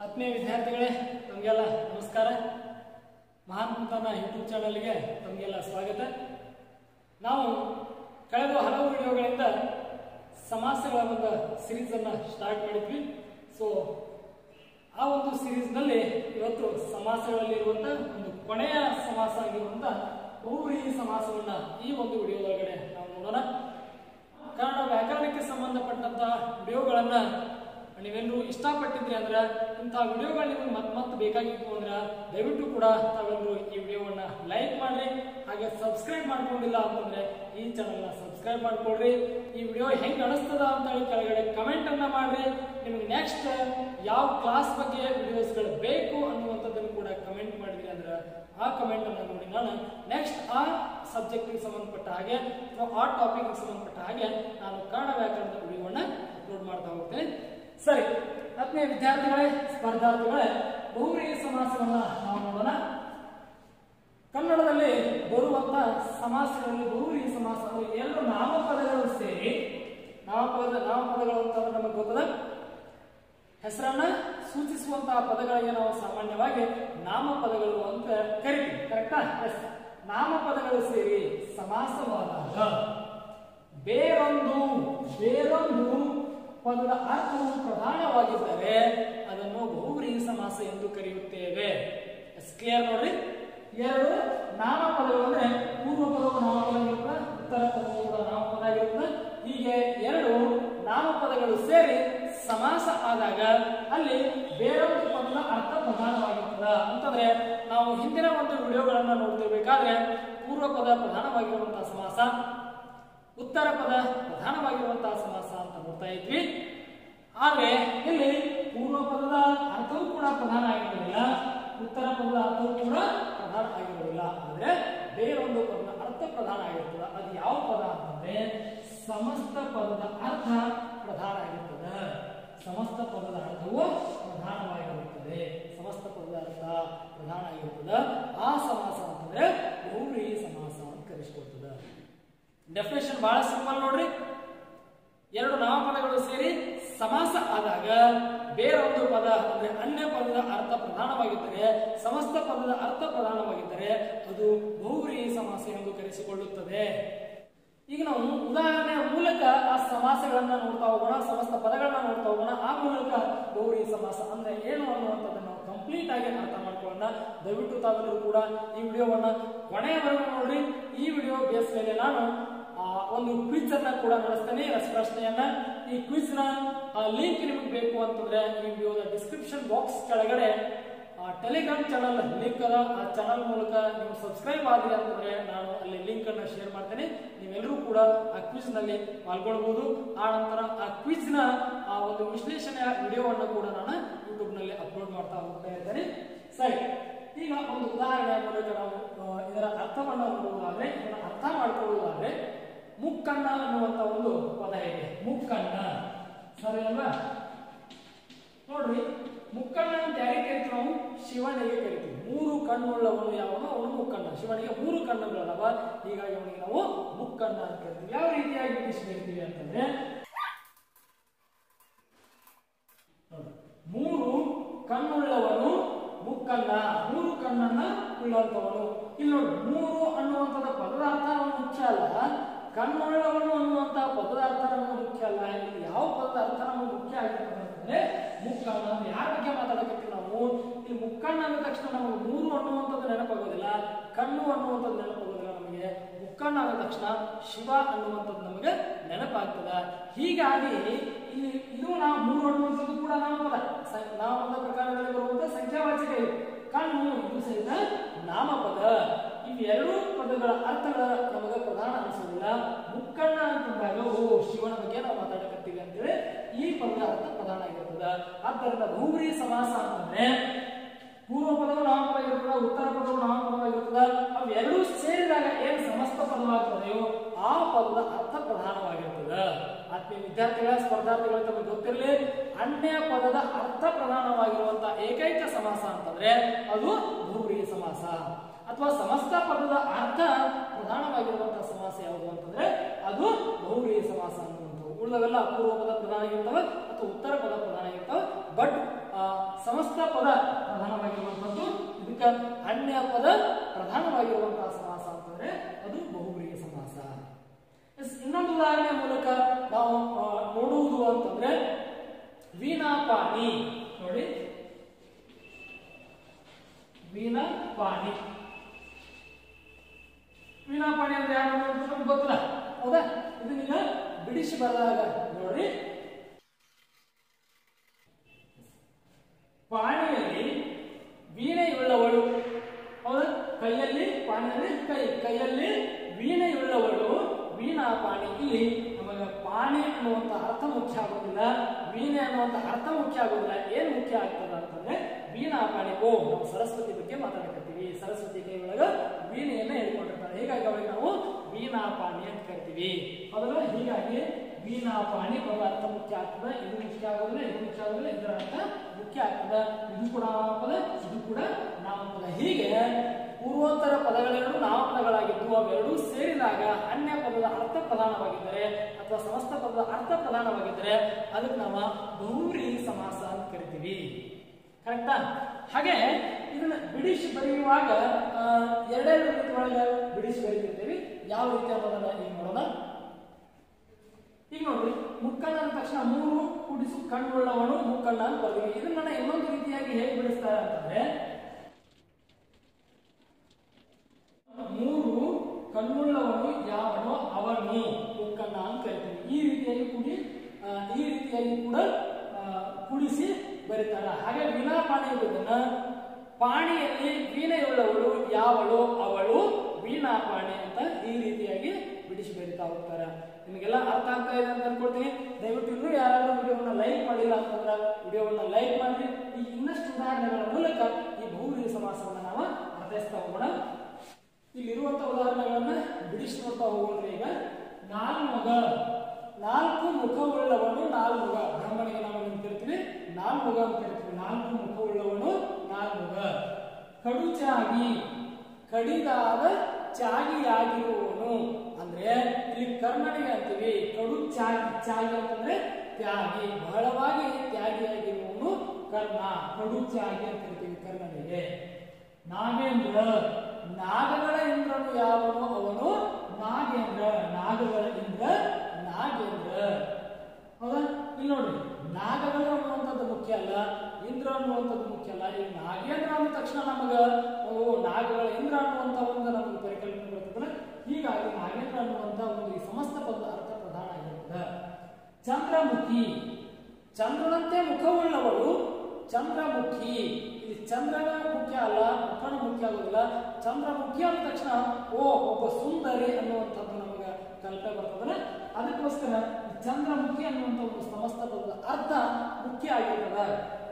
ಆತ್ಮೀಯ ವಿದ್ಯಾರ್ಥಿಗಳೇ ತಮಗೆಲ್ಲ ನಮಸ್ಕಾರ ಮಹಾನ್ ಪುತನ ಯೂಟ್ಯೂಬ್ ಚಾನಲ್ಗೆ ತಮಗೆಲ್ಲ ಸ್ವಾಗತ ನಾವು ಕಳೆದ ಹಲವು ವಿಡಿಯೋಗಳಿಂದ ಸಮಾಸಗಳ ಒಂದು ಸಿರೀಸ್ ಅನ್ನ ಸ್ಟಾರ್ಟ್ ಮಾಡಿದ್ವಿ ಸೊ ಆ ಒಂದು ಸಿರೀಸ್ನಲ್ಲಿ ಇವತ್ತು ಸಮಾಸಗಳಲ್ಲಿರುವಂತ ಒಂದು ಕೊನೆಯ ಸಮಾಸ ಆಗಿರುವಂತ ಬಹುವ್ರೀಹಿ ಸಮಾಸವನ್ನ ಈ ಒಂದು ವಿಡಿಯೋ ಒಳಗಡೆ ನಾವು ನೋಡೋಣ ಕನ್ನಡ ವ್ಯಾಕರಣಕ್ಕೆ ಸಂಬಂಧಪಟ್ಟಂತಹ ವಿಡಿಯೋಗಳನ್ನ ನೀವೆಲ್ಲರೂ ಇಷ್ಟಪಟ್ಟಿದ್ರಿ ಅಂದ್ರೆ ಇಂತಹ ವಿಡಿಯೋಗಳು ನಿಮಗೆ ಮತ್ತೆ ಮತ್ತೆ ಬೇಕಾಗಿತ್ತು ಅಂದ್ರೆ ದಯವಿಟ್ಟು ಕೂಡ ತಾವೆಲ್ಲರೂ ಈ ವಿಡಿಯೋವನ್ನ ಲೈಕ್ ಮಾಡ್ರಿ ಹಾಗೆ ಸಬ್ಸ್ಕ್ರೈಬ್ ಮಾಡ್ಕೊಂಡಿಲ್ಲ ಅಂತಂದ್ರೆ ಈ ಚಾನಲ್ನ ಸಬ್ಸ್ಕ್ರೈಬ್ ಮಾಡ್ಕೊಳ್ರಿ ಈ ವಿಡಿಯೋ ಹೆಂಗ್ ಅನಿಸ್ತದ ಅಂತ ಹೇಳಿ ಕೆಳಗಡೆ ಕಮೆಂಟ್ ಅನ್ನ ಮಾಡ್ರಿ ನಿಮಗೆ ನೆಕ್ಸ್ಟ್ ಯಾವ ಕ್ಲಾಸ್ ಬಗ್ಗೆ ವಿಡಿಯೋಸ್ಗಳು ಬೇಕು ಅನ್ನುವಂಥದ್ದನ್ನು ಕೂಡ ಕಮೆಂಟ್ ಮಾಡಿದ್ರಿ ಅಂದ್ರೆ ಆ ಕಮೆಂಟ್ ಅನ್ನ ನೋಡಿ ನಾನು ನೆಕ್ಸ್ಟ್ ಆ ಸಬ್ಜೆಕ್ಟ್ಗೆ ಸಂಬಂಧಪಟ್ಟ ಹಾಗೆ ಅಥವಾ ಆ ಟಾಪಿಕ್ಗೆ ಸಂಬಂಧಪಟ್ಟ ಹಾಗೆ ನಾನು ಕನ್ನಡ ವ್ಯಾಕರಣದ ವಿಡಿಯೋವನ್ನ ಅಪ್ಲೋಡ್ ಮಾಡ್ತಾ ಹೋಗ್ತೇನೆ ಸರಿ ಆತ್ಮೀಯ ವಿದ್ಯಾರ್ಥಿಗಳೇ ಸ್ಪರ್ಧಾರ್ಥಿಗಳೇ ಬಹುವ್ರೀಹಿ ಸಮಾಸವನ್ನ ನಾವು ನೋಡೋಣ ಕನ್ನಡದಲ್ಲಿ ಬರುವಂತ ಸಮಾಸಗಳಲ್ಲಿ ಬಹುವ್ರೀಹಿ ಸಮಾಸ ಅಂದ್ರೆ ಎರಡು ನಾಮಪದಗಳು ಸೇರಿ ನಾಮಪದ ನಾಮಪದಗಳು ಅಂತಂದ್ರೆ ನಮಗೆ ಗೊತ್ತದ ಹೆಸರನ್ನ ಸೂಚಿಸುವಂತಹ ಪದಗಳಿಗೆ ನಾವು ಸಾಮಾನ್ಯವಾಗಿ ನಾಮಪದಗಳು ಅಂತ ಕರಿತೀವಿ ಕರೆಕ್ಟಾ ಎಸ್ ನಾಮಪದಗಳು ಸೇರಿ ಸಮಾಸವಾದಾಗ ಬೇರೊಂದು ಬೇರೊಂದು ಪದದ ಅರ್ಥವು ಪ್ರಧಾನವಾಗಿದ್ದರೆ ಅದನ್ನು ಬಹುವ್ರೀಹಿ ಸಮಾಸ ಎಂದು ಕರೆಯುತ್ತೇವೆ ಕ್ಲಿಯರ್ ನೋಡ್ರಿ ಎರಡು ನಾಮಪದಗಳು ಅಂದ್ರೆ ಪೂರ್ವ ಪದವು ನಾಮಪದ ಆಗಿರ್ತದೆ ಉತ್ತರ ಪದವು ಕೂಡ ನಾಮಪದ ಆಗಿರ್ತದೆ ಹೀಗೆ ಎರಡು ನಾಮಪದಗಳು ಸೇರಿ ಸಮಾಸ ಆದಾಗ ಅಲ್ಲಿ ಬೇರೊಂದು ಪದದ ಅರ್ಥ ಪ್ರಧಾನವಾಗಿರ್ತದ ಅಂತಂದ್ರೆ ನಾವು ಹಿಂದಿನ ಒಂದು ವಿಡಿಯೋಗಳನ್ನ ನೋಡ್ತಿರ್ಬೇಕಾದ್ರೆ ಪೂರ್ವ ಪದ ಪ್ರಧಾನವಾಗಿರುವಂತಹ ಸಮಾಸ ಉತ್ತರ ಪದ ಪ್ರಧಾನವಾಗಿರುವಂತಹ ಸಮಾಸ ಅಂತ ನೋಡ್ತಾ ಇದ್ವಿ ಆದ್ರೆ ಇಲ್ಲಿ ಪೂರ್ವ ಪದದ ಅರ್ಥವೂ ಕೂಡ ಪ್ರಧಾನ ಆಗಿರೋದಿಲ್ಲ ಉತ್ತರ ಪದದ ಅರ್ಥವೂ ಕೂಡ ಪ್ರಧಾನ ಆಗಿರೋದಿಲ್ಲ ಆದ್ರೆ ಬೇರೊಂದು ಪದದ ಅರ್ಥ ಪ್ರಧಾನ ಆಗಿರ್ತದೆ ಅದು ಯಾವ ಪದ ಅಂತಂದ್ರೆ ಸಮಸ್ತ ಪದದ ಅರ್ಥ ಪ್ರಧಾನ ಆಗಿರ್ತದೆ ಸಮಸ್ತ ಪದದ ಅರ್ಥವು ಪ್ರಧಾನವಾಗಿರುತ್ತದೆ ಸಮಸ್ತ ಪದದ ಅರ್ಥ ಪ್ರಧಾನ ಆಗಿರ್ತದೆ ಆ ಸಮಾಸ ಅಂತಂದ್ರೆ ಬಹುವ್ರೀಹಿ ಸಮಾಸ ಅಂತ ಕರೆಸಿಕೊಳ್ತದೆ ಡೆಫಿನೇಷನ್ ಬಹಳ ಸಿಂಪಲ್ ನೋಡ್ರಿ ಎರಡು ನಾಮಪದಗಳು ಸೇರಿ ಸಮಾಸ ಆದಾಗ ಬೇರೊಂದು ಪದ ಅಂದ್ರೆ ಅನ್ಯ ಪದದ ಅರ್ಥ ಪ್ರಧಾನವಾಗಿದ್ದರೆ ಸಮಸ್ತ ಪದದ ಅರ್ಥ ಪ್ರಧಾನವಾಗಿದ್ದರೆ ಅದು ಬಹುವ್ರೀಹಿ ಸಮಾಸ ಎಂದು ಕರೆಸಿಕೊಳ್ಳುತ್ತದೆ ಈಗ ನಾವು ಉದಾಹರಣೆಯ ಮೂಲಕ ಆ ಸಮಾಸಗಳನ್ನ ನೋಡ್ತಾ ಹೋಗೋಣ ಸಮಸ್ತ ಪದಗಳನ್ನ ನೋಡ್ತಾ ಹೋಗೋಣ ಆ ಮೂಲಕ ಬಹುವ್ರೀಹಿ ಸಮಾಸ ಅಂದ್ರೆ ಏನು ಅನ್ನುವಂಥದ್ದನ್ನ ನಾವು ಕಂಪ್ಲೀಟ್ ಆಗಿ ಅರ್ಥ ಮಾಡ್ಕೊಳ್ಳೋಣ ದಯವಿಟ್ಟು ತಾವೆಲ್ಲರೂ ಕೂಡ ಈ ವಿಡಿಯೋವನ್ನ ಕೊನೆಯವರೆಗೂ ನೋಡ್ರಿ ಈ ವಿಡಿಯೋ ಬೇಸ್ ಮೇಲೆ ನಾನು ಆ, ಒಂದು ಕ್ವಿಜ್ ಅನ್ನ ಕೂಡ ನಡೆಸ್ತೇನೆ ರಸಪ್ರಶ್ನೆಯನ್ನ ಈ ಕ್ವಿಜ್ ನ ಲಿಂಕ್ ನಿಮಗೆ ಬೇಕು ಅಂತಂದ್ರೆ ಈ ವಿಡಿಯೋದ ಡಿಸ್ಕ್ರಿಪ್ಷನ್ ಬಾಕ್ಸ್ ಕೆಳಗಡೆ ಟೆಲಿಗ್ರಾಮ್ ಚಾನಲ್ ಲಿಂಕ್ ಅದ ಆ ಚಾನಲ್ ಮೂಲಕ ನೀವು ಸಬ್ಸ್ಕ್ರೈಬ್ ಆದ್ರಿ ಅಂತಂದ್ರೆ ನಾನು ಅಲ್ಲಿ ಲಿಂಕ್ ಅನ್ನ ಶೇರ್ ಮಾಡ್ತೇನೆ ನೀವೆಲ್ಲರೂ ಕೂಡ ಆ ಕ್ವಿಜ್ ನಲ್ಲಿ ಪಾಲ್ಗೊಳ್ಬಹುದು ಆ ನಂತರ ಆ ಕ್ವಿಜ್ ನ ಆ ಒಂದು ವಿಶ್ಲೇಷಣೆಯ ವಿಡಿಯೋವನ್ನು ಕೂಡ ನಾನು ಯೂಟ್ಯೂಬ್ ನಲ್ಲಿ ಅಪ್ಲೋಡ್ ಮಾಡ್ತಾ ಹೋಗ್ತಾ ಇದ್ದೇನೆ ಸರಿ ಈಗ ಒಂದು ಉದಾಹರಣೆಯ ಮೂಲಕ ನಾವು ಆ, ಇದರ ಅರ್ಥವನ್ನು ನೋಡುವುದಾದ್ರೆ ಇದನ್ನ ಅರ್ಥ ಮಾಡ್ಕೊಳ್ಳುವುದಾದ್ರೆ ಮುಕ್ಕಣ್ಣ ಅನ್ನುವಂತ ಒಂದು ಪದ ಇದೆ ಮುಕ್ಕಣ್ಣ ಸರಿ ಅಲ್ವಾ ನೋಡ್ರಿ ಮುಕ್ಕಣ್ಣ ಅಂತ ಯಾರಿಗೆ ಕರಿತೀವಿ ನಾವು ಶಿವನಿಗೆ ಕರಿತೀವಿ ಮೂರು ಕಣ್ಣುಳ್ಳವನು ಯಾವನು ಅವನು ಮುಕ್ಕಣ್ಣ ಶಿವನಿಗೆ ಮೂರು ಕಣ್ಣುಗಳದವ ಹೀಗಾಗಿ ಅವನಿಗೆ ನಾವು ಮುಕ್ಕಣ್ಣ ಅಂತ ಕರಿತೀವಿ ಯಾವ ರೀತಿಯಾಗಿ ಇಂಗ್ಲಿಷ್ ಕರಿತೀವಿ ಅಂತಂದ್ರೆ ನೋಡಿ, ಮೂರು ಕಣ್ಣುಳ್ಳವನು ಮುಕ್ಕಣ್ಣ ಮೂರು ಕಣ್ಣನ್ನ ಉಳ್ಳಂತವನು ಇಲ್ಲಿ ನೋಡಿ ಮೂರು ಅನ್ನುವಂಥದ್ದು ಪದದ ಅರ್ಥ ನಮಗೆ ಮುಖ್ಯ ಅಲ್ಲ ಕಣ್ಣುಳ್ಳವನು ಅನ್ನುವಂತ ಪದದ ಅರ್ಥ ನಮಗೆ ಮುಖ್ಯ ಅಲ್ಲ ಇಲ್ಲಿ ಯಾವ ಪದದ ಅರ್ಥ ನಮಗೆ ಮುಖ್ಯ ಆಗಿರ್ತದೆ ಅಂತಂದ್ರೆ ಮುಕ್ಕಣ್ಣ ಅಂದ್ರೆ ಯಾರ ಬಗ್ಗೆ ಮಾತಾಡಕತ್ತೀವಿ ನಾವು ಇಲ್ಲಿ ಮುಕ್ಕಣ್ಣ ಅಂದ ತಕ್ಷಣ ನಮಗೆ ಮೂರು ಅನ್ನುವಂಥದ್ದು ನೆನಪಾಗೋದಿಲ್ಲ ಕಣ್ಣು ಅನ್ನುವಂಥದ್ದು ನೆನಪಾಗೋದಿಲ್ಲ ನಮಗೆ ಮುಕ್ಕಣ್ಣ ಆದ ತಕ್ಷಣ ಶಿವ ಅನ್ನುವಂಥದ್ದು ನಮಗೆ ನೆನಪಾಗ್ತದ ಹೀಗಾಗಿ ಇಲ್ಲಿ ಇದು ನಾವು ಮೂರು ಅನ್ನುವಂಥದ್ದು ಕೂಡ ನಾಮಪದ ಸ- ನಾಮಪದ ಪ್ರಕಾರದಲ್ಲಿ ಬರುವಂತ ಸಂಖ್ಯಾವಾಚಕ ಇದು ಕಣ್ಣು ಇದು ಸಹಿತ ನಾಮಪದ ಇವೆರಡೂ ಪದಗಳ ಅರ್ಥಗಳ ನಮಗೆ ಪ್ರಧಾನ ಅನಿಸೋದಿಲ್ಲ ಮುಕ್ಕಣ್ಣ ಅಂತಂದಾಗ ಓ ಶಿವನ ಬಗ್ಗೆ ನಾವು ಮಾತಾಡಕತ್ತೀವಿ ಅಂತೇಳಿ ಈ ಪದದ ಅರ್ಥ ಪ್ರಧಾನ ಆಗಿರ್ತದ ಆದ್ದರಿಂದ ಬಹುವ್ರೀಹಿ ಸಮಾಸ ಅಂತಂದ್ರೆ ಪೂರ್ವ ಪದವು ನಾಮಪದವಾಗಿರ್ತದ ಉತ್ತರ ಪದವು ನಾಮಪದವಾಗಿರ್ತದ ಅವೆರಡೂ ಸೇರಿದಾಗ ಏನು ಸಮಸ್ತ ಪದವಾಗ್ತದೆಯೋ ಆ ಪದದ ಅರ್ಥ ಪ್ರಧಾನವಾಗಿರ್ತದ ಆತ್ಮೀಯ ವಿದ್ಯಾರ್ಥಿಗಳ ಸ್ಪರ್ಧಾರ್ಥಿಗಳ ತಮಗೆ ಗೊತ್ತಿರಲಿ ಅನ್ಯ ಪದದ ಅರ್ಥ ಪ್ರಧಾನವಾಗಿರುವಂತಹ ಏಕೈಕ ಸಮಾಸ ಅಂತಂದ್ರೆ ಅದು ಬಹುವ್ರೀಹಿ ಸಮಾಸ ಅಥವಾ ಸಮಸ್ತ ಪದದ ಅರ್ಥ ಪ್ರಧಾನವಾಗಿರುವಂತಹ ಸಮಾಸ ಯಾವುದು ಅಂತಂದ್ರೆ ಅದು ಬಹುವ್ರೀಹಿ ಸಮಾಸ ಅನ್ನುವಂಥದ್ದು ಉಳಿದವೆಲ್ಲ ಪೂರ್ವ ಪದ ಪ್ರಧಾನ ಆಗಿರ್ತವೆ ಅಥವಾ ಉತ್ತರ ಪದ ಪ್ರಧಾನ ಆಗಿರ್ತವೆ ಬಟ್ ಆ, ಸಮಸ್ತ ಪದ ಪ್ರಧಾನವಾಗಿರುವಂತದ್ದು ಇದಕ್ಕೆ ಅನ್ಯ ಪದ ಪ್ರಧಾನವಾಗಿರುವಂತಹ ಸಮಾಸ ಅಂತಂದ್ರೆ ಅದು ಬಹುಬ್ರೀಹಿ ಸಮಾಸ ಎಸ್, ಇನ್ನೊಂದು ಉದಾಹರಣೆಯ ಮೂಲಕ ನಾವು ಆ, ನೋಡುವುದು ಅಂತಂದ್ರೆ ವೀಣಾಪಾಣಿ ನೋಡಿ ವೀಣಾಪಾಣಿ ವೀಣಾಪಾಣಿ ಅಂದ್ರೆ ಯಾರು ಅಂತ ನಮ್ಗೆ ಗೊತ್ತಿಲ್ಲ ಹೌದಾ ಇದನ್ನೀಗ ಬಿಡಿಸಿ ಬರೆದಾಗ ನೋಡ್ರಿ ಪಾಣಿಯಲ್ಲಿ ವೀಣೆಯುಳ್ಳವಳು ಹೌದಾ ಕೈಯಲ್ಲಿ ಪಾಣಿಯಲ್ಲಿ ಕೈ ಕೈಯಲ್ಲಿ ವೀಣೆಯುಳ್ಳವಳು ವೀಣಾ ಪಾಣಿ ಇಲ್ಲಿ ನಮಗೆ ಪಾಣಿ ಅನ್ನುವಂತ ಅರ್ಥ ಮುಖ್ಯ ಆಗೋದಿಲ್ಲ ವೀಣೆ ಅನ್ನುವಂತ ಅರ್ಥ ಮುಖ್ಯ ಆಗೋದಿಲ್ಲ ಏನ್ ಮುಖ್ಯ ಆಗ್ತದ ಅಂತಂದ್ರೆ ವೀಣಾ ಪಾಣಿ ಓ ನಾವು ಸರಸ್ವತಿ ಬಗ್ಗೆ ಮಾತಾಡಕತ್ತೀವಿ ಸರಸ್ವತಿ ಕೈ ಒಳಗ ವೀಣೆಯನ್ನ ಹೇಳ್ಕೊಂಡಿರ್ತಾರೆ ಹೀಗಾಗಿ ಅವಳಿಗೆ ನಾವು ವೀಣಾ ಪಾಣಿ ಅಂತ ಕರಿತೀವಿ ಹೌದಲ್ಲ ಹೀಗಾಗಿ ವೀಣಾ ಪಾಣಿ ಪದ ಅರ್ಥ ಮುಖ್ಯ ಆಗ್ತದೆ ಇದು ಮುಖ್ಯ ಆಗೋದಿಲ್ಲ ಇದು ಮುಖ್ಯ ಆಗೋದಿಲ್ಲ ಇದರ ಅರ್ಥ ಮುಖ್ಯ ಆಗ್ತದೆ ಇದು ಕೂಡ ನಾಮಪದ ಇದು ಕೂಡ ನಾಮಪದ ಹೀಗೆ ಪೂರ್ವೋತ್ತರ ಪದಗಳೆರಡು ನಾಮಪದಗಳಾಗಿದ್ದು ಅವೆರಡೂ ಸೇರಿದಾಗ ಅನ್ಯ ಪದದ ಅರ್ಥ ಪ್ರಧಾನವಾಗಿದ್ದರೆ ಅಥವಾ ಸಮಸ್ತ ಪದದ ಅರ್ಥ ಪ್ರಧಾನವಾಗಿದ್ದರೆ ಅದಕ್ಕೆ ನಾವು ಬಹುವ್ರೀ ಸಮಾಸ ಅಂತ ಕರಿತೀವಿ ಕರೆಕ್ಟಾ ಹಾಗೆ ಇದನ್ನ ಬಿಡಿಸಿ ಬರೆಯುವಾಗ ಆ, ಎರಡೆರಡು ರೀತಿ ಒಳಗೆ ಬಿಡಿಸಿ ಬರೀತಿರ್ತೀವಿ ಯಾವ ರೀತಿ ಅನ್ನೋದನ್ನ ಈಗ ನೋಡೋಣ ಈಗ ನೋಡ್ರಿ ಮುಕ್ಕಣ್ಣ ಅಂದ ತಕ್ಷಣ ಮೂರು ಕೂಡಿಸು ಕಣ್ಣುಳ್ಳವನು ಮುಕ್ಕಣ್ಣ ಅಂತ ಬರ್ತೀವಿ ಇದನ್ನ ಇನ್ನೊಂದು ರೀತಿಯಾಗಿ ಹೇಗೆ ಬಿಡಿಸ್ತಾರೆ ಅಂತಂದ್ರೆ ಮೂರು ಕಣ್ಣುಳ್ಳವನು ಯಾವನೋ ಅವನು ಮುಕ್ಕಣ್ಣ ಅಂತ ಕರಿತೀವಿ ಈ ರೀತಿಯಾಗಿ ಕೂಡಿ ಆ, ಈ ರೀತಿಯಾಗಿ ಕೂಡ ಆ, ಕೂಡಿಸಿ ಬರೀತಾರ ಹಾಗೆ ವೀಣಾಪಾಣಿ ಎಂಬುದನ್ನ ಪಾಣಿಯಲ್ಲಿ ವೀಣೆಯುಳ್ಳವಳು ಯಾವಳು ಅವಳು ವೀಣಾಪಾಣಿ ಅಂತ ಈ ರೀತಿಯಾಗಿ ಬಿಡಿಸಿ ಬರೀತಾ ಹೋಗ್ತಾರೆ ನಿಮಗೆಲ್ಲ ಅರ್ಥ ಆಗ್ತಾ ಇದೆ ಅಂತ ಅನ್ಕೊಳ್ತೀನಿ ದಯವಿಟ್ಟು ಇನ್ನೂ ಯಾರಾದ್ರೂ ವಿಡಿಯೋವನ್ನ ಲೈಕ್ ಮಾಡಿಲ್ಲ ಅಂತಂದ್ರೆ ವಿಡಿಯೋವನ್ನ ಲೈಕ್ ಮಾಡಿ ಈ ಇನ್ನಷ್ಟು ಉದಾಹರಣೆಗಳ ಮೂಲಕ ಈ ಬಹುವ್ರೀಹಿ ಸಮಾಸವನ್ನ ನಾವು ಅರ್ಥೈಸ್ತಾ ಹೋಗೋಣ ಇಲ್ಲಿರುವಂತ ಉದಾಹರಣೆಗಳನ್ನ ಬಿಡಿಸಿ ನೋಡ್ತಾ ಹೋಗೋಣ ಈಗ ನಾಲ್ಮುಗ ನಾಲ್ಕು ಮುಖವುಳ್ಳವನು ನಾಲ್ಮುಗ ಬ್ರಾಹ್ಮಣಿಗೆ ನಾವು ಏನು ಕರಿತೀವಿ ನಾಲ್ಮುಗ ಅಂತ ಕರಿತೀವಿ ನಾಲ್ಕು ಮುಖವುಳ್ಳವನು ನಾಲ್ಮುಗ ಕಡುಚಾಗಿ ಕಡಿದಾದ ಚಾಗಿಯಾಗಿರುವವನು ಅಂದ್ರೆ ಇಲ್ಲಿ ಕರ್ಣನಿಗೆ ಅಂತೀವಿ ಕಡು ಚಾಗಿ ಚಾಗಿ ಅಂತಂದ್ರೆ ತ್ಯಾಗಿ ಬಹಳವಾಗಿ ತ್ಯಾಗಿಯಾಗಿರುವವನು ಕರ್ಣ ಕಡು ಚಾಗಿ ಅಂತ ಕರಿತೀವಿ ಕರ್ಣನಿಗೆ ನಾಗೇಂದ್ರ ನಾಗಗಳ ಇಂದ್ರನು ಯಾವನು ಅವನು ನಾಗೇಂದ್ರ ನಾಗಗಳ ಇಂದ್ರ ನಾಗೇಂದ್ರ ಹೌದಾ ಇಲ್ಲಿ ನೋಡಿ ನಾಗಗಳು ಅನ್ನುವಂಥದ್ದು ಮುಖ್ಯ ಅಲ್ಲ ಇಂದ್ರ ಅನ್ನುವಂಥದ್ದು ಮುಖ್ಯ ಅಲ್ಲ ಈ ನಾಗೇಂದ್ರ ಅಂದ ತಕ್ಷಣ ನಮಗ ಓ ನಾಗಗಳ ಇಂದ್ರ ಅನ್ನುವಂಥ ಒಂದು ನಮಗೆ ಪರಿಕಲ್ಪನೆ ಬರ್ತದಲ್ಲ ಹೀಗಾಗಿ ನಾಗೇಂದ್ರ ಅನ್ನುವಂಥ ಒಂದು ಈ ಸಮಸ್ತ ಪದದ ಅರ್ಥ ಪ್ರಧಾನ ಆಗಿರ್ತದೆ ಚಂದ್ರಮುಖಿ ಚಂದ್ರನಂತೆ ಮುಖವುಳ್ಳವಳು ಚಂದ್ರಮುಖಿ ಇಲ್ಲಿ ಚಂದ್ರನ ಮುಖ್ಯ ಅಲ್ಲ ಮುಖನ ಮುಖ್ಯ ಆಗೋದಿಲ್ಲ ಚಂದ್ರಮುಖಿ ಅಂದ ತಕ್ಷಣ ಓ ಒಬ್ಬ ಸುಂದರಿ ಅನ್ನುವಂಥದ್ದು ನಮಗೆ ಕಲ್ಪನೆ ಬರ್ತದಲ್ಲ ಅದಕ್ಕೋಸ್ಕರ ಈ ಚಂದ್ರಮುಖಿ ಅನ್ನುವಂಥ ಒಂದು ಸಮಸ್ತ ಪದದ ಅರ್ಥ ಮುಖ್ಯ ಆಗಿರ್ತದ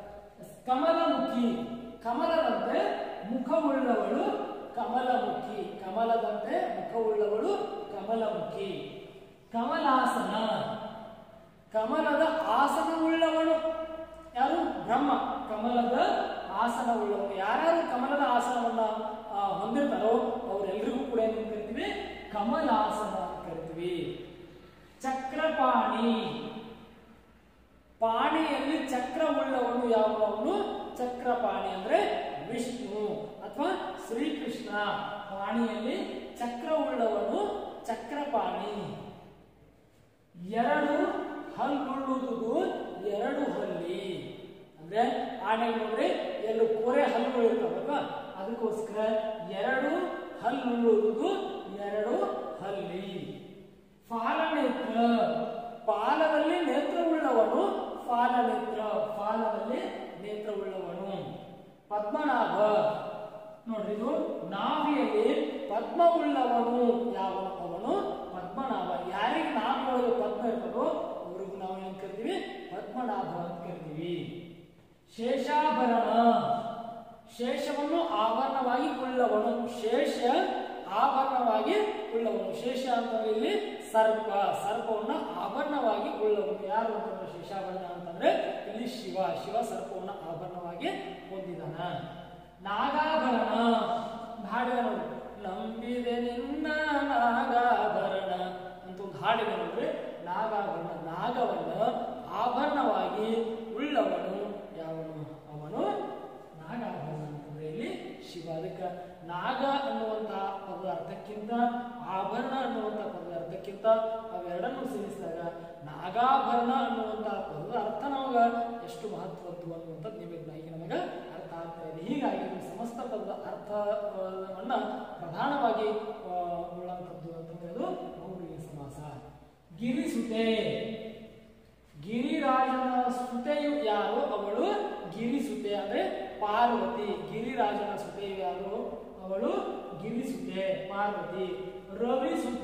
ಕಮಲಮುಖಿ ಕಮಲದಂತೆ ಮುಖವುಳ್ಳವಳು ಕಮಲಮುಖಿ ಕಮಲದಂತೆ ಮುಖವುಳ್ಳವಳು ಕಮಲಮುಖಿ ಕಮಲಾಸನ ಕಮಲದ ಆಸನವುಳ್ಳವನು ಯಾರು ಬ್ರಹ್ಮ ಕಮಲದ ಆಸನವುಳ್ಳವನು ಯಾರ್ಯಾರು ಕಮಲದ ಆಸನವನ್ನ ಆ, ಹೊಂದಿರ್ತಾರೋ ಅವರೆಲ್ಲರಿಗೂ ಕೂಡ ಏನು ಕರಿತೀವಿ ಕಮಲಾಸನ ಅಂತ ಕರಿತೀವಿ ಚಕ್ರಪಾಣಿ ಪಾಣಿಯಲ್ಲಿ ಚಕ್ರವುಳ್ಳವನು ಯಾವನು ಚಕ್ರಪಾಣಿ ಅಂದ್ರೆ ವಿಷ್ಣು ಅಥವಾ ಶ್ರೀಕೃಷ್ಣ ಪಾಣಿಯಲ್ಲಿ ಚಕ್ರವುಳ್ಳವನು ಚಕ್ರಪಾಣಿ ಎರಡು ಹಲ್ಲುಳ್ಳುವುದು ಎರಡು ಹಲ್ಲಿ ಅಂದ್ರೆ ಆನೆ ನೋಡ್ರಿ ಎರಡು ಕೋರೆ ಹಲ್ಲುಗಳು ಇರ್ತಾವಲ್ವಾ ಅದಕ್ಕೋಸ್ಕರ ಎರಡು ಹಲ್ಲುಳ್ಳುವುದು ಎರಡು ಹಲ್ಲಿ ಫಾಲನೇತ್ರ ಪಾಲದಲ್ಲಿ ನೇತ್ರವುಳ್ಳವನು ಫಾಲನೇತ್ರ ಫಾಲದಲ್ಲಿ ನೇತ್ರವುಳ್ಳವನು ಪದ್ಮನಾಭ ನೋಡ್ರಿ ಇದು ನಾಭಿಯಲ್ಲಿ ಪದ್ಮವುಳ್ಳವನು ಯಾವನು ಅವನು ಪದ್ಮನಾಭ ಯಾರಿಗೆ ನಾಭಿಯೊಳಗೆ ಪದ್ಮ ಇರ್ತದೋ ಅವ್ರಿಗೂ ನಾವು ಏನ್ ಕರಿತೀವಿ ಪದ್ಮನಾಭ ಅಂತ ಕರಿತೀವಿ ಶೇಷಾಭರಣ ಶೇಷವನ್ನು ಆಭರಣವಾಗಿ ಉಳ್ಳವನು ಶೇಷ ಆಭರಣವಾಗಿ ಉಳ್ಳವನು ಶೇಷ ಅಂತಂದ್ರೆ ಇಲ್ಲಿ ಸರ್ಪ ಸರ್ಪವನ್ನ ಆಭರಣವಾಗಿ ಉಳ್ಳವನು ಯಾರು ಅಂತಂದ್ರೆ ಶೇಷಾಭರಣ ಅಂತಂದ್ರೆ ಇಲ್ಲಿ ಶಿವ ಶಿವ ಸರ್ಪವನ್ನ ಆಭರಣವಾಗಿ ಹೊಂದಿದಾನ ನಾಗಾಭರಣ ಹಾಡಿದ ನೋಡಿ ನಂಬಿದೆ ನಿನ್ನ ನಾಗಾಭರಣ ಅಂತ ಒಂದು ಹಾಡಿದೆ ನೋಡ್ರಿ ನಾಗಾಭರಣ ನಾಗವನ್ನ ಆಭರಣವಾಗಿ ಉಳ್ಳವನು ಯಾವನು ನಾಗ ಅನ್ನುವಂತಹ ಪದದ ಅರ್ಥಕ್ಕಿಂತ ಆಭರಣ ಅನ್ನುವಂತಹ ಪದದ ಅರ್ಥಕ್ಕಿಂತ ಅವೆರಡನ್ನು ಸೇರಿಸಿದಾಗ ನಾಗಾಭರಣ ಅನ್ನುವಂತಹ ಪದದ ಅರ್ಥ ನಮಗ ಎಷ್ಟು ಮಹತ್ವದ್ದು ಅನ್ನುವಂಥದ್ದು ನಿಮಗೆ ಈಗ ನಮಗೆ ಅರ್ಥ ಆಗ್ತಾ ಇದೆ ಹೀಗಾಗಿ ಈ ಸಮಸ್ತ ಪದದ ಅರ್ಥವನ್ನ ಪ್ರಧಾನವಾಗಿ ಆ, ಉಳ್ಳಂಥದ್ದು ಅಂತಂದ್ರೆ ಅದು ಬಹುವ್ರೀಹಿ ಸಮಾಸ ಗಿರಿಸುತೆ ಗಿರಿರಾಜನ ಸುತೆಯು ಯಾರು ಅವಳು ಗಿರಿಸುತೆ ಅಂದ್ರೆ ಪಾರ್ವತಿ ಗಿರಿರಾಜನ ಸುತೆಯು ಯಾರು ಅವಳು ಗಿರಿಸುತೆ ಪಾರ್ವತಿ ರವಿ ಸುತ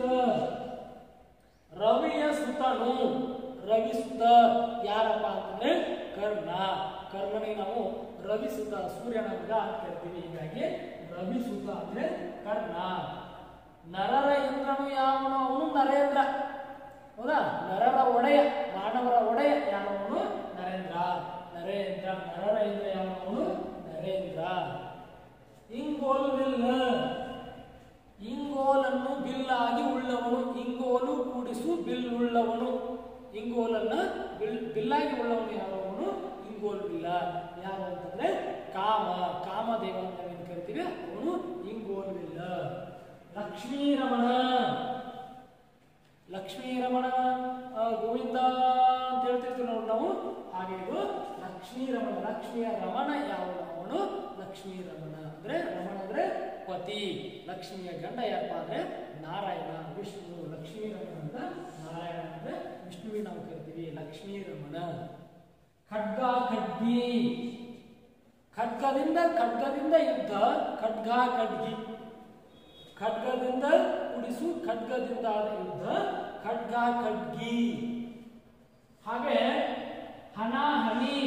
ರವಿಯ ಸುತನು ರವಿ ಸುತ ಯಾರಪ್ಪ ಅಂತಂದ್ರೆ ಕರ್ಣ ಕರ್ಣನಿಗೆ ನಾವು ರವಿ ಸುತ ಸೂರ್ಯನ ಮಗ ಅಂತ ಕರಿತೀವಿ ಹೀಗಾಗಿ ರವಿ ಸುತ ಅಂದ್ರೆ ಕರ್ಣ ನರರ ಇಂದ್ರನು ಯಾವನು ಅವನು ನರೇಂದ್ರ ಹೌದಾ ನರರ ಒಡೆಯ ಮಾನವರ ಒಡೆಯ ಯಾವನು ನರೇಂದ್ರ ನರೇಂದ್ರ ನರರ ಇಂದ್ರ ಯಾವನು ನರೇಂದ್ರ ಇಂಗೋಲು ಬಿಲ್ಲ ಇಂಗೋಲನ್ನು ಬಿಲ್ಲಾಗಿ ಉಳ್ಳವನು ಇಂಗೋಲು ಕೂಡಿಸು ಬಿಲ್ ಉಳ್ಳವನು ಇಂಗೋಲನ್ನ ಬಿಲ್ ಬಿಲ್ಲಾಗಿ ಉಳ್ಳವನು ಯಾವನು ಇಂಗೋಲು ಬಿಲ್ಲ ಯಾರು ಅಂತಂದ್ರೆ ಕಾಮ ಕಾಮದೇವ ಅಂತ ನಾವೇನ್ ಕರಿತೀವಿ ಅವನು ಇಂಗೋಲು ಬಿಲ್ಲ ಲಕ್ಷ್ಮೀ ರಮಣ ಲಕ್ಷ್ಮೀ ರಮಣ ಆ, ಗೋವಿಂದ ಅಂತ ಹೇಳ್ತಿರ್ತೀವಿ ನೋಡಿ ನಾವು ಹಾಗೆ ಇದು ಲಕ್ಷ್ಮೀ ರಮಣ ಲಕ್ಷ್ಮಿಯ ರಮಣ ಯಾವ ಅವನು ಲಕ್ಷ್ಮೀ ರಮಣ ಅಂದ್ರೆ ರಮಣ ಅಂದ್ರೆ ಪತಿ ಲಕ್ಷ್ಮಿಯ ಗಂಡ ಯಾರಪ್ಪ ಅಂದ್ರೆ ನಾರಾಯಣ ವಿಷ್ಣು ಲಕ್ಷ್ಮೀ ರಮಣ ಅಂತ ನಾರಾಯಣ ಅಂದ್ರೆ ವಿಷ್ಣುವಿನ ನಾವು ಕರಿತೀವಿ ಲಕ್ಷ್ಮೀ ರಮಣ ಖಡ್ಗ ಖಡ್ಗಿ ಖಡ್ಗದಿಂದ ಖಡ್ಗದಿಂದ ಯುದ್ಧ ಖಡ್ಗ ಖಡ್ಗಿ ಖಡ್ಗದಿಂದ ಉಡಿಸು ಖಡ್ಗದಿಂದ ಆದ ಯುದ್ಧ ಖಡ್ಗ ಖಡ್ಗಿ ಹಾಗೆ ಹಣಾಹಣಿ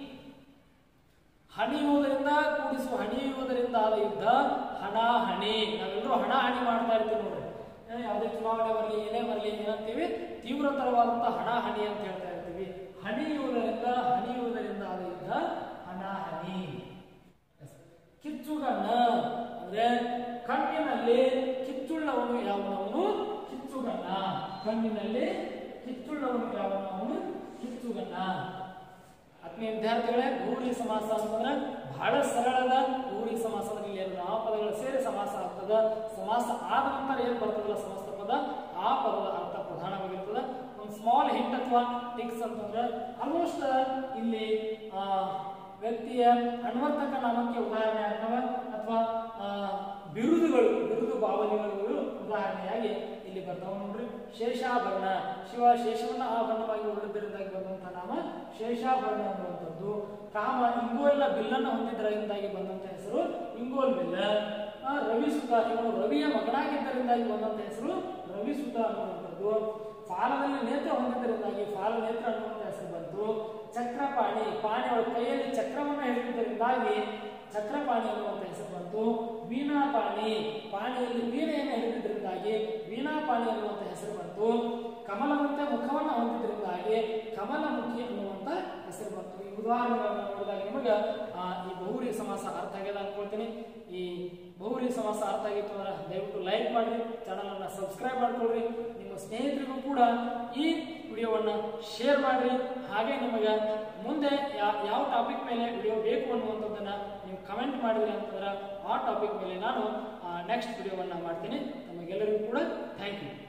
ಹಣಿಯುವುದರಿಂದ ಕೂಡಿಸು ಹಣಿಯುವುದರಿಂದ ಆದ ಯುದ್ಧ ಹಣಾಹಣಿ ನಾವೆಲ್ಲರೂ ಹಣಾಹಣಿ ಮಾಡ್ತಾ ಇರ್ತೀವಿ ನೋಡ್ರಿ ಏ, ಯಾವುದೇ ಚುನಾವಣೆ ಬರಲಿ ಏನೇ ಬರಲಿ ಏನಂತೀವಿ ತೀವ್ರತರವಾದಂತಹ ಹಣಾಹಣಿ ಅಂತ ಹೇಳ್ತಾ ಇರ್ತೀವಿ ಹಣಿಯುವುದರಿಂದ ಹಣಿಯುವುದರಿಂದ ಆದ ಯುದ್ಧ ಹಣಾಹಣಿ ಕಿಚ್ಚುಗಣ್ಣ ಅಂದ್ರೆ ಕಣ್ಣಿನಲ್ಲಿ ಕಿಚ್ಚುಳ್ಳವನು ಯಾವನವನು ಕಿಚ್ಚುಗಣ್ಣ ಕಣ್ಣಿನಲ್ಲಿ ಕಿಚ್ಚುಳ್ಳವನು ಯಾವನವನು ಕಿಚ್ಚುಗಣ್ಣ ಆತ್ಮೀಯ ವಿದ್ಯಾರ್ಥಿಗಳೇ ಗೌರಿ ಸಮಾಸ ಅಂತಂದ್ರೆ ಬಹಳ ಸರಳದ ಗೌರಿ ಸಮಾಸ ಅಂದ್ರೆ ಇಲ್ಲಿ ಎರಡು ನಾಮಪದಗಳು ಸೇರಿ ಸಮಾಸ ಆಗ್ತದ ಸಮಾಸ ಆದ ನಂತರ ಏನ್ ಬರ್ತದಲ್ಲ ಸಮಸ್ತ ಪದ ಆ ಪದದ ಅರ್ಥ ಪ್ರಧಾನವಾಗಿರ್ತದ ಒಂದು ಸ್ಮಾಲ್ ಹಿಂಟ್ ಅಥವಾ ಟಿಕ್ಸ್ ಅಂತಂದ್ರೆ ಆಲ್ಮೋಸ್ಟ್ ಇಲ್ಲಿ ಆ, ವ್ಯಕ್ತಿಯ ಅನ್ವರ್ತಕ ನಾಮಕ್ಕೆ ಉದಾಹರಣೆ ಆಗ್ತವೆ ಅಥವಾ ಆ, ಬಿರುದುಗಳು ಬಿರುದು ಭಾವನೆಗಳು ಉದಾಹರಣೆಯಾಗಿ ಇಲ್ಲಿ ಬರ್ತಾವ ನೋಡ್ರಿ ಶೇಷಾಭರಣ ಶಿವ ಶೇಷವನ್ನ ಆಭರಣವಾಗಿ ಹೊರಡಿದ್ದರಿಂದಾಗಿ ಬಂದಂತಹ ನಾಮ ಶೇಷಾಭರಣ ಅನ್ನುವಂಥದ್ದು ಕಾಮ ಇಂಗೋಲ್ನ ಬಿಲ್ಲನ್ನು ಹೊಂದಿದ್ದರಿಂದಾಗಿ ಬಂದಂತ ಹೆಸರು ಇಂಗೋಲ್ ಬಿಲ್ಲ ಆ, ರವಿಸುತ ಇವನು ರವಿಯ ಮಗನಾಗಿದ್ದರಿಂದಾಗಿ ಬಂದಂತ ಹೆಸರು ರವಿಸುತ ಅನ್ನುವಂಥದ್ದು ಫಾಲದಲ್ಲಿ ನೇತ್ರ ಹೊಂದಿದ್ದರಿಂದಾಗಿ ಫಾಲ ನೇತ್ರ ಅನ್ನುವಂಥ ಹೆಸರು ಬಂತು ಚಕ್ರಪಾಣಿ ಪಾಣಿ ಅವಳ ಕೈಯಲ್ಲಿ ಚಕ್ರವನ್ನು ಹಿಡಿದಿದ್ದರಿಂದಾಗಿ ಚಕ್ರಪಾಣಿ ಅನ್ನುವಂಥ ಹೆಸರು ಬಂತು ವೀಣಾಪಾಣಿ ಪಾಣಿಯಲ್ಲಿ ವೀಣೆಯನ್ನು ಹಿಡಿದಿದ್ದರಿಂದಾಗಿ ವೀಣಾಪಾಣಿ ಅನ್ನುವಂಥ ಹೆಸರು ಬಂತು ಕಮಲವಂತೆ ಮುಖವನ್ನು ಹೊಂದಿದ್ದರಿಂದಾಗಿ ಕಮಲಮುಖಿ ಅನ್ನುವಂಥ ಹೆಸರು ಬಂತು ಈ ಉದಾಹರಣೆಗಳನ್ನು ನೋಡಿದಾಗ ನಿಮಗೆ ಆ, ಈ ಬಹುರಿ ಸಮಾಸ ಅರ್ಥ ಆಗ್ಯದ ಅನ್ಕೊಳ್ತೀನಿ ಈ ಬಹುರಿ ಸಮಾಸ ಅರ್ಥ ಆಗಿತ್ತು ಅಂದ್ರೆ ದಯವಿಟ್ಟು ಲೈಕ್ ಮಾಡಿರಿ ಚಾನಲ್ ಅನ್ನ ಸಬ್ಸ್ಕ್ರೈಬ್ ಮಾಡ್ಕೊಳ್ರಿ ನಿಮ್ಮ ಸ್ನೇಹಿತರಿಗೂ ಕೂಡ ಈ ವಿಡಿಯೋವನ್ನ ಶೇರ್ ಮಾಡ್ರಿ ಹಾಗೆ ನಿಮಗೆ ಮುಂದೆ ಯಾ- ಯಾವ ಟಾಪಿಕ್ ಮೇಲೆ ವಿಡಿಯೋ ಬೇಕು ಅನ್ನುವಂಥದ್ದನ್ನ ನೀವು ಕಮೆಂಟ್ ಮಾಡಿದ್ರಿ ಅಂತಂದ್ರೆ ಆ ಟಾಪಿಕ್ ಮೇಲೆ ನಾನು ನೆಕ್ಸ್ಟ್ ವಿಡಿಯೋವನ್ನ ಮಾಡ್ತೀನಿ ತಮಗೆಲ್ಲರಿಗೂ ಕೂಡ ಥ್ಯಾಂಕ್ ಯು